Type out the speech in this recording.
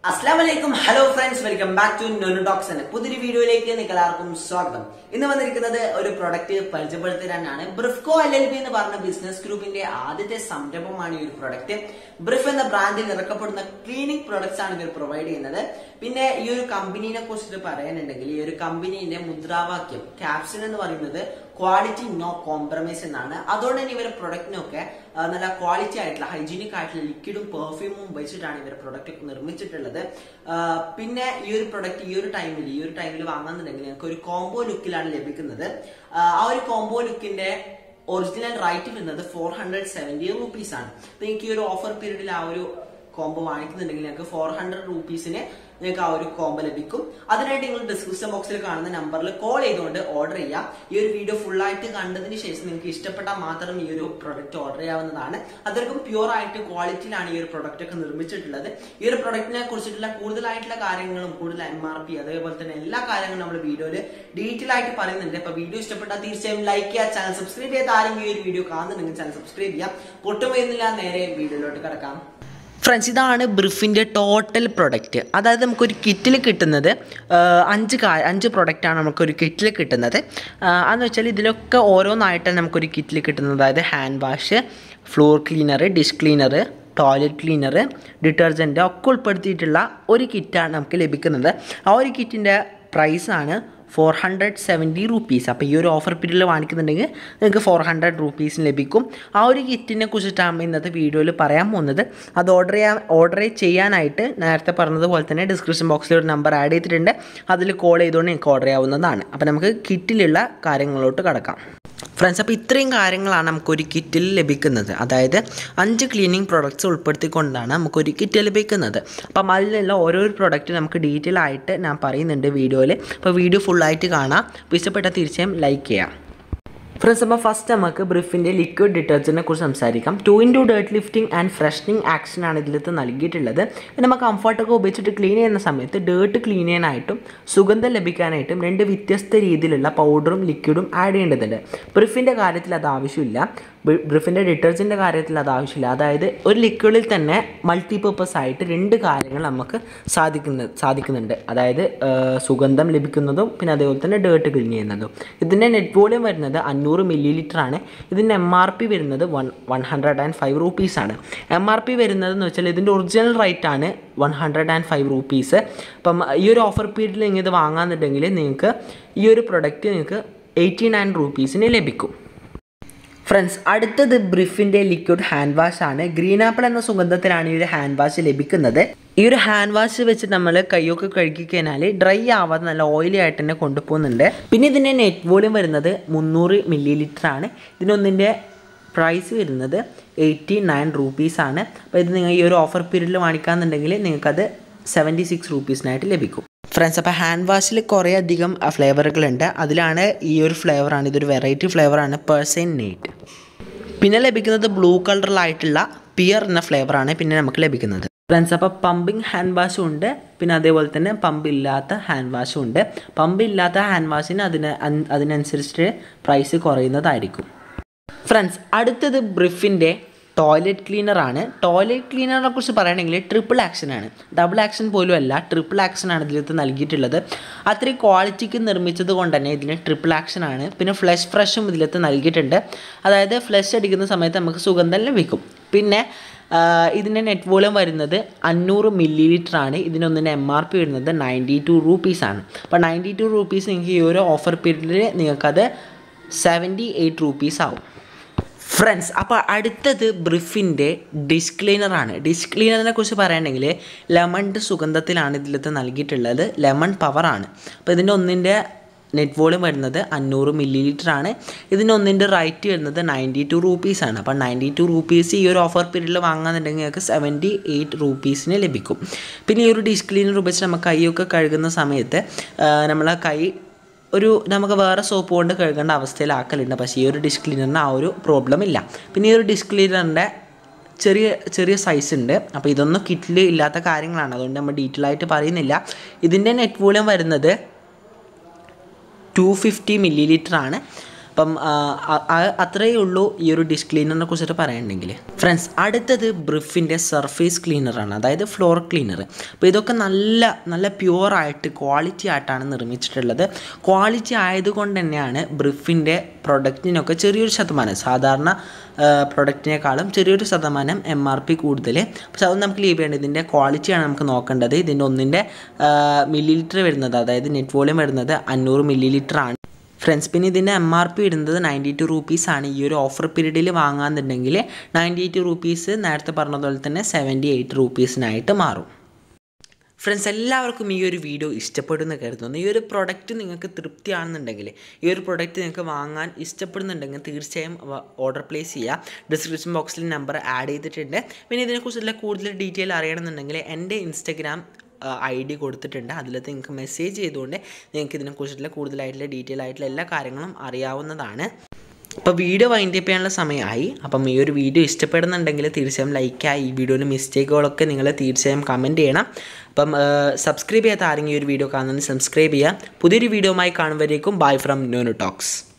അസ്ലാം വലൈക്കും hello friends welcome back to Nonu talks എന്ന പുതിയൊരു വീഡിയോയിലേക്ക് നിങ്ങൾക്ക് എല്ലാവർക്കും സ്വാഗതം ഇന്ന് വന്നിരിക്കുന്നത് ഒരു പ്രൊഡക്റ്റ് പരിചയപ്പെടുത്താനാണ് ബ്രിഫ്കോ എൽ എൽ ബി എന്ന് പറഞ്ഞ ബിസിനസ് ഗ്രൂപ്പിന്റെ ആദ്യത്തെ സംരംഭമാണ് ഈ ഒരു പ്രൊഡക്റ്റ് ബ്രിഫ് എന്ന ബ്രാൻഡിൽ ഇറക്കപ്പെടുന്ന ക്ലീനിങ് പ്രൊഡക്ട്സ് ആണ് ഇവർ പ്രൊവൈഡ് ചെയ്യുന്നത് പിന്നെ ഈ ഒരു കമ്പനീനെ കുറിച്ചിട്ട് പറയാനുണ്ടെങ്കിൽ ഈ ഒരു കമ്പനീന്റെ മുദ്രാവാക്യം ക്യാപ്ഷൻ എന്ന് പറയുന്നത് ക്വാളിറ്റി നോ കോംപ്രമൈസ് എന്നാണ് അതുകൊണ്ട് തന്നെ ഇവരുടെ പ്രൊഡക്റ്റിനൊക്കെ ആ, നല്ല ക്വാളിറ്റി ആയിട്ടുള്ള ഹൈജീനിക് ആയിട്ടുള്ള ലിക്വിഡും പെർഫ്യൂമും വെച്ചിട്ടാണ് ഇവർ പ്രൊഡക്റ്റ് ഒക്കെ നിർമ്മിച്ചിട്ടുള്ളത് ആ, പിന്നെ ഈ ഒരു പ്രൊഡക്റ്റ് ഈ ഒരു ടൈമിൽ ഈ ഒരു ടൈമിൽ വാങ്ങുന്നുണ്ടെങ്കിൽ നിങ്ങൾക്ക് ഒരു കോംബോ ലുക്കിലാണ് ലഭിക്കുന്നത് ആ ആ ഒരു കോംബോ ലുക്കിന്റെ ഒറിജിനൽ റൈറ്റ് വരുന്നത് ഫോർ ഹൺഡ്രഡ് സെവന്റി റുപ്പീസ് ആണ് അപ്പൊ നിങ്ങൾക്ക് ഈ ഒരു ഓഫർ പീരീഡിൽ ആ ഒരു കോംബോ വാങ്ങിക്കുന്നുണ്ടെങ്കിൽ നിങ്ങൾക്ക് ഫോർ ഹൺഡ്രഡ് റുപ്പീസിന് നിങ്ങൾക്ക് ആ ഒരു കോംബോ ലഭിക്കും അതിനായിട്ട് നിങ്ങൾ ഡിസ്ക്രിപ്ഷൻ ബോക്സിൽ കാണുന്ന നമ്പറിൽ കോൾ ചെയ്തുകൊണ്ട് ഓർഡർ ചെയ്യാം ഈ ഒരു വീഡിയോ ഫുൾ ആയിട്ട് കണ്ടതിന് ശേഷം നിങ്ങൾക്ക് ഇഷ്ടപ്പെട്ടാൽ മാത്രം ഈ ഒരു പ്രൊഡക്റ്റ് ഓർഡർ ചെയ്യാവുന്നതാണ് അതൊരുക്കും പ്യുവർ ആയിട്ട് ക്വാളിറ്റിയിലാണ് ഈ ഒരു പ്രൊഡക്റ്റ് ഒക്കെ നിർമ്മിച്ചിട്ടുള്ളത് ഈ ഒരു പ്രൊഡക്റ്റിനെ കുറിച്ചിട്ടുള്ള കൂടുതലായിട്ടുള്ള കാര്യങ്ങളും കൂടുതൽ എം ആർ പി അതേപോലെ തന്നെ എല്ലാ കാര്യങ്ങളും നമ്മൾ വീഡിയോയിൽ ഡീറ്റെയിൽ ആയിട്ട് പറയുന്നുണ്ട് അപ്പൊ വീഡിയോ ഇഷ്ടപ്പെട്ടാൽ തീർച്ചയായും ലൈക്ക് ചെയ്യുക ചാനൽ സബ്സ്ക്രൈബ് ചെയ്ത് ആരെങ്കിലും ഈ ഒരു വീഡിയോ കാണുന്നുണ്ടെങ്കിൽ ചാനൽ സബ്സ്ക്രൈബ് ചെയ്യാം പൊട്ടും വരുന്നില്ല നേരെ വീഡിയോയിലോട്ട് കിടക്കാം ഫ്രണ്ട്സ് ഇതാണ് ബ്രിഫിൻ്റെ ടോട്ടൽ പ്രൊഡക്റ്റ് അതായത് നമുക്കൊരു കിറ്റിൽ കിട്ടുന്നത് ആ, അഞ്ച് കാ അഞ്ച് പ്രൊഡക്റ്റാണ് നമുക്കൊരു കിറ്റിൽ കിട്ടുന്നത് ആ, അതെന്ന് വെച്ചാൽ ഇതിലൊക്കെ ഓരോന്നായിട്ടാണ് നമുക്കൊരു കിറ്റിൽ കിട്ടുന്നത് അതായത് hand wash floor cleaner dish cleaner toilet cleaner detergent ഒക്കെ ഉൾപ്പെടുത്തിയിട്ടുള്ള ഒരു കിറ്റാണ് നമുക്ക് ലഭിക്കുന്നത് ആ ഒരു കിറ്റിൻ്റെ പ്രൈസാണ് ഫോർ ഹൺഡ്രഡ് സെവൻറ്റി റുപ്പീസ് അപ്പോൾ ഈ ഒരു ഓഫർ പീരീഡിൽ വാങ്ങിക്കുന്നുണ്ടെങ്കിൽ നിങ്ങൾക്ക് ഫോർ ഹൺഡ്രഡ് റുപ്പീസിന് ലഭിക്കും ആ ഒരു കിറ്റിനെ കുറിച്ചിട്ടാണ് ഇന്നത്തെ വീഡിയോയിൽ പറയാൻ പോകുന്നത് അത് ഓർഡർ ചെയ്യാൻ ഓർഡർ ചെയ്യാനായിട്ട് നേരത്തെ പറഞ്ഞതുപോലെ തന്നെ ഡിസ്ക്രിപ്ഷൻ ബോക്സിൽ ഒരു നമ്പർ ആഡ് ചെയ്തിട്ടുണ്ട് അതിൽ കോൾ ചെയ്തുകൊണ്ട് നിങ്ങൾക്ക് ഓർഡർ ചെയ്യാവുന്നതാണ് അപ്പോൾ നമുക്ക് കിറ്റിലുള്ള കാര്യങ്ങളിലോട്ട് കടക്കാം ഫ്രണ്ട്സ് അപ്പോൾ ഇത്രയും കാര്യങ്ങളാണ് നമുക്കൊരു കിറ്റിൽ ലഭിക്കുന്നത് അതായത് അഞ്ച് ക്ലീനിങ് പ്രോഡക്റ്റ്സ് ഉൾപ്പെടുത്തിക്കൊണ്ടാണ് നമുക്കൊരു കിറ്റ് ലഭിക്കുന്നത് അപ്പം അതിലുള്ള ഓരോരോ പ്രോഡക്റ്റ് നമുക്ക് ഡീറ്റെയിൽ ആയിട്ട് ഞാൻ പറയുന്നുണ്ട് വീഡിയോയിൽ അപ്പോൾ വീഡിയോ ഫുള്ളായിട്ട് കാണാം അപ്പോൾ ഇഷ്ടപ്പെട്ടാൽ തീർച്ചയായും ലൈക്ക് ചെയ്യാം ഫ്രണ്ട്സ് അപ്പോൾ ഫസ്റ്റ് നമുക്ക് ബ്രിഫിൻ്റെ ലിക്വിഡ് ഡിറ്റർജൻറ്റിനെ കുറിച്ച് സംസാരിക്കാം two into dirt lifting and freshening action ആണ് ഇതിലത്ത് നൽകിയിട്ടുള്ളത് പിന്നെ നമ്മൾ കംഫർട്ടൊക്കെ ഉപയോഗിച്ചിട്ട് ക്ലീൻ ചെയ്യുന്ന സമയത്ത് ഡേർട്ട് ക്ലീൻ ചെയ്യാനായിട്ടും സുഗന്ധം ലഭിക്കാനായിട്ടും രണ്ട് വ്യത്യസ്ത രീതിയിലുള്ള പൗഡറും ലിക്വിഡും ആഡ് ചെയ്യേണ്ടതുണ്ട് ബ്രിഫിൻ്റെ കാര്യത്തിൽ അത് ആവശ്യമില്ല ബ്രി- ബ്രിഫിൻ്റെ ഡിറ്റർജൻറ്റിൻ്റെ കാര്യത്തിൽ അത് ആവശ്യമില്ല അതായത് ഒരു ലിക്വിഡിൽ തന്നെ മൾട്ടിപർപ്പസ് ആയിട്ട് രണ്ട് കാര്യങ്ങൾ നമുക്ക് സാധിക്കുന്ന സാധിക്കുന്നുണ്ട് അതായത് ആ, സുഗന്ധം ലഭിക്കുന്നതും പിന്നെ അതേപോലെ തന്നെ ഡേർട്ട് ക്ലീൻ ചെയ്യുന്നതും ഇതിൻ്റെ നെറ്റ് വോളിയം വരുന്നത് അഞ്ഞൂറ് മില്ലി ലിറ്റർ ആണ് ഇതിൻ്റെ എം ആർ പി വരുന്നത് one one hundred and five റുപ്പീസാണ് എം ആർ പി വരുന്നത് എന്ന് വെച്ചാൽ ഇതിൻ്റെ ഒറിജിനൽ റേറ്റ് ആണ് one hundred and five rupees അപ്പം ഈ ഒരു ഓഫർ പീരീഡിൽ നിങ്ങൾ ഇത് വാങ്ങാന്നുണ്ടെങ്കിൽ നിങ്ങൾക്ക് ഈ ഒരു പ്രൊഡക്റ്റ് നിങ്ങൾക്ക് എയ്റ്റി നയൻ റുപ്പീസിന് ലഭിക്കും ഫ്രണ്ട്സ് അടുത്തത് ബ്രിഫിൻ്റെ ലിക്വിഡ് ഹാൻഡ് വാഷ് ആണ് ഗ്രീൻ ആപ്പിൾ എന്ന സുഗന്ധത്തിലാണ് ഈ ഒരു ഹാൻഡ് വാഷ് ലഭിക്കുന്നത് ഈ ഒരു ഹാൻഡ് വാഷ് വെച്ച് നമ്മൾ കൈയൊക്കെ കഴുകി കഴിഞ്ഞാൽ ഡ്രൈ ആവാതെ നല്ല ഓയിലി ആയിട്ട് തന്നെ കൊണ്ടുപോകുന്നുണ്ട് പിന്നെ ഇതിൻ്റെ നെറ്റ് വോളിയം വരുന്നത് മുന്നൂറ് മില്ലി ലിറ്റർ ആണ് ഇതിനൊന്നിൻ്റെ പ്രൈസ് വരുന്നത് എയ്റ്റി നയൻ റുപ്പീസാണ് അപ്പോൾ ഇത് നിങ്ങൾ ഈ ഒരു ഓഫർ പീരീഡിൽ വാങ്ങിക്കാന്നുണ്ടെങ്കിൽ നിങ്ങൾക്കത് സെവൻറ്റി സിക്സ് റുപ്പീസിനായിട്ട് ലഭിക്കും ഫ്രണ്ട്സ് അപ്പോൾ ഹാൻഡ് വാഷിൽ കുറേ അധികം ഫ്ലേവറുകളുണ്ട് അതിലാണ് ഈ ഒരു ഫ്ലേവറാണ് ഇതൊരു വെറൈറ്റി ഫ്ലേവറാണ് പേഴ്സൈൻ നെയ്റ്റ് പിന്നെ ലഭിക്കുന്നത് ബ്ലൂ കളറിലായിട്ടുള്ള പിയർ എന്ന ഫ്ലേവറാണ് പിന്നെ നമുക്ക് ലഭിക്കുന്നത് ഫ്രണ്ട്സ് അപ്പോൾ പമ്പിങ് ഹാൻഡ് വാഷും ഉണ്ട് പിന്നെ അതേപോലെ തന്നെ പമ്പ് ഇല്ലാത്ത ഹാൻഡ് വാഷും ഉണ്ട് പമ്പ് ഇല്ലാത്ത ഹാൻഡ് വാഷിന് അതിന് അൻ- അതിനനുസരിച്ച് പ്രൈസ് കുറയുന്നതായിരിക്കും ഫ്രണ്ട്സ് അടുത്തത് ബ്രിഫിൻ്റെ ടോയ്ലറ്റ് ക്ലീനർ ആണ് ടോയ്ലറ്റ് ക്ലീനറിനെ കുറിച്ച് പറയുകയാണെങ്കിൽ ട്രിപ്പിൾ ആക്ഷൻ ആണ് ഡബിൾ ആക്ഷൻ പോലും അല്ല ട്രിപ്പിൾ ആക്ഷൻ ആണ് ഇതിലത്ത് നൽകിയിട്ടുള്ളത് അത്രയും ക്വാളിറ്റിക്ക് നിർമ്മിച്ചത് കൊണ്ട് തന്നെ ഇതിന് ട്രിപ്പിൾ ആക്ഷൻ ആണ് പിന്നെ ഫ്ലഷ് ഫ്രഷും ഇതിലത്ത് നൽകിയിട്ടുണ്ട് അതായത് ഫ്ലഷ് അടിക്കുന്ന സമയത്ത് നമുക്ക് സുഗന്ധം ലഭിക്കും പിന്നെ ആ, ഇതിൻ്റെ നെറ്റ് വോളിയം വരുന്നത് അഞ്ഞൂറ് മില്ലി ലിറ്റർ ആണ് ഇതിനൊന്നിൻ്റെ എം ആർ പി വരുന്നത് നയൻറ്റി ടു റുപ്പീസ് ആണ് അപ്പോൾ നയൻറ്റി ടു റുപ്പീസ് നിങ്ങൾക്ക് ഈ ഒരു ഓഫർ പീരീഡിൽ നിങ്ങൾക്കത് സെവൻറ്റി എയ്റ്റ് റുപ്പീസ് ആവും ഫ്രണ്ട്സ് അപ്പോൾ അടുത്തത് ബ്രിഫിൻ്റെ ഡിഷ് ക്ലീനറാണ് ഡിഷ് ക്ലീനറിനെ കുറിച്ച് പറയുകയാണെങ്കിൽ ലെമണിൻ്റെ സുഗന്ധത്തിലാണ് ഇതിലത്ത് നൽകിയിട്ടുള്ളത് ലെമൺ പവറാണ് അപ്പോൾ ഇതിൻ്റെ ഒന്നിൻ്റെ നെറ്റ് വോളിയം വരുന്നത് അഞ്ഞൂറ് മില്ലി ലിറ്റർ ആണ് ഇതിൻ്റെ ഒന്നിൻ്റെ റേറ്റ് വരുന്നത് നയൻറ്റി ടു റുപ്പീസാണ് അപ്പോൾ നയൻറ്റി ടു റുപ്പീസ് ഈ ഒരു ഓഫർ പീരീഡിൽ വാങ്ങാന്നുണ്ടെങ്കിൽ നിങ്ങൾക്ക് സെവൻറ്റി എയ്റ്റ് റുപ്പീസിന് ലഭിക്കും പിന്നെ ഈ ഒരു ഡിഷ് ക്ലീനർ ഉപയോഗിച്ച് നമ്മൾ കൈയൊക്കെ കഴുകുന്ന സമയത്ത് നമ്മൾ കൈ ഒരു നമുക്ക് വേറെ സോപ്പ് കൊണ്ട് കഴുകേണ്ട അവസ്ഥയിലാക്കലുണ്ട് പക്ഷേ ഈ ഒരു ഡിഷ് ക്ലീനറിന് ആ ഒരു പ്രോബ്ലം ഇല്ല പിന്നെ ഈ ഒരു ഡിഷ് ക്ലീനറിൻ്റെ ചെറിയ ചെറിയ സൈസ് ഉണ്ട് അപ്പോൾ ഇതൊന്നും കിറ്റിൽ ഇല്ലാത്ത കാര്യങ്ങളാണ് അതുകൊണ്ട് നമ്മൾ ഡീറ്റെയിൽ ആയിട്ട് പറയുന്നില്ല ഇതിൻ്റെ നെറ്റ് വോളിയം വരുന്നത് ടു ഫിഫ്റ്റി മില്ലി ലിറ്റർ ആണ് അപ്പം ആ, അ- അ- അത്രയേ ഉള്ളൂ ഈ ഒരു ഡിഷ് ക്ലീനറിനെ കുറിച്ചിട്ട് പറയാനുണ്ടെങ്കിൽ ഫ്രണ്ട്സ് അടുത്തത് ബ്രിഫിൻ്റെ സർഫേസ് ക്ലീനറാണ് അതായത് ഫ്ലോർ ക്ലീനർ അപ്പോൾ ഇതൊക്കെ നല്ല നല്ല പ്യുവറായിട്ട് ക്വാളിറ്റി ആയിട്ടാണ് നിർമ്മിച്ചിട്ടുള്ളത് ക്വാളിറ്റി ആയതുകൊണ്ട് തന്നെയാണ് ബ്രിഫിൻ്റെ പ്രൊഡക്റ്റിനൊക്കെ ചെറിയൊരു ശതമാനം സാധാരണ പ്രൊഡക്റ്റിനേക്കാളും ചെറിയൊരു ശതമാനം എം ആർ പി കൂടുതൽ പക്ഷെ അത് നമുക്ക് ലീവ് ചെയ്യേണ്ടത് ഇതിൻ്റെ ക്വാളിറ്റിയാണ് നമുക്ക് നോക്കേണ്ടത് ഇതിൻ്റെ ഒന്നിൻ്റെ മില്ലി ലിറ്റർ വരുന്നത് അതായത് നെറ്റ് വോളിയം വരുന്നത് അഞ്ഞൂറ് മില്ലി ലിറ്റർ ആണ് ഫ്രണ്ട്സ് പിന്നെ ഇതിൻ്റെ എം ആർ പി ഇടുന്നത് നയൻറ്റി ടു റുപ്പീസാണ് ഈ ഒരു ഓഫർ പീരീഡിൽ വാങ്ങാന്നുണ്ടെങ്കിൽ നയൻറ്റി എയ്റ്റ് റുപ്പീസ് നേരത്തെ പറഞ്ഞതുപോലെ തന്നെ സെവൻറ്റി എയ്റ്റ് റുപ്പീസിനായിട്ട് മാറും ഫ്രണ്ട്സ് എല്ലാവർക്കും ഈ ഒരു വീഡിയോ ഇഷ്ടപ്പെടുമെന്ന് കരുതുന്നു ഈ ഒരു പ്രൊഡക്റ്റ് നിങ്ങൾക്ക് തൃപ്തിയാണെന്നുണ്ടെങ്കിൽ ഈ ഒരു പ്രൊഡക്റ്റ് നിങ്ങൾക്ക് വാങ്ങാൻ ഇഷ്ടപ്പെടുന്നുണ്ടെങ്കിൽ തീർച്ചയായും ഓർഡർ പ്ലേസ് ചെയ്യുക ഡിസ്ക്രിപ്ഷൻ ബോക്സിൽ നമ്പർ ആഡ് ചെയ്തിട്ടുണ്ട് പിന്നെ ഇതിനെക്കുറിച്ചുള്ള കൂടുതൽ ഡീറ്റെയിൽ അറിയണമെന്നുണ്ടെങ്കിൽ എൻ്റെ ഇൻസ്റ്റഗ്രാം ഐ ഡി കൊടുത്തിട്ടുണ്ട് അതിലത്ത് നിങ്ങൾക്ക് മെസ്സേജ് ചെയ്തുകൊണ്ട് നിങ്ങൾക്ക് ഇതിനെക്കുറിച്ചുള്ള കൂടുതലായിട്ടുള്ള ഡീറ്റെയിൽ ആയിട്ടുള്ള എല്ലാ കാര്യങ്ങളും അറിയാവുന്നതാണ് അപ്പോൾ വീഡിയോ വൈൻഡ് അപ്പ് ചെയ്യാനുള്ള സമയമായി അപ്പം ഈ ഒരു വീഡിയോ ഇഷ്ടപ്പെടുന്നുണ്ടെങ്കിൽ തീർച്ചയായും ലൈക്കായി ഈ വീഡിയോയിൽ മിസ്റ്റേക്കുകളൊക്കെ നിങ്ങൾ തീർച്ചയായും കമൻറ്റ് ചെയ്യണം അപ്പം സബ്സ്ക്രൈബ് ചെയ്യാത്ത ആരെങ്കിലും ഈ ഒരു വീഡിയോ കാണുന്നത് സബ്സ്ക്രൈബ് ചെയ്യുക പുതിയൊരു വീഡിയോയുമായി കാണുമ്പോഴേക്കും ബൈ ഫ്രം നോനു ടോക്സ്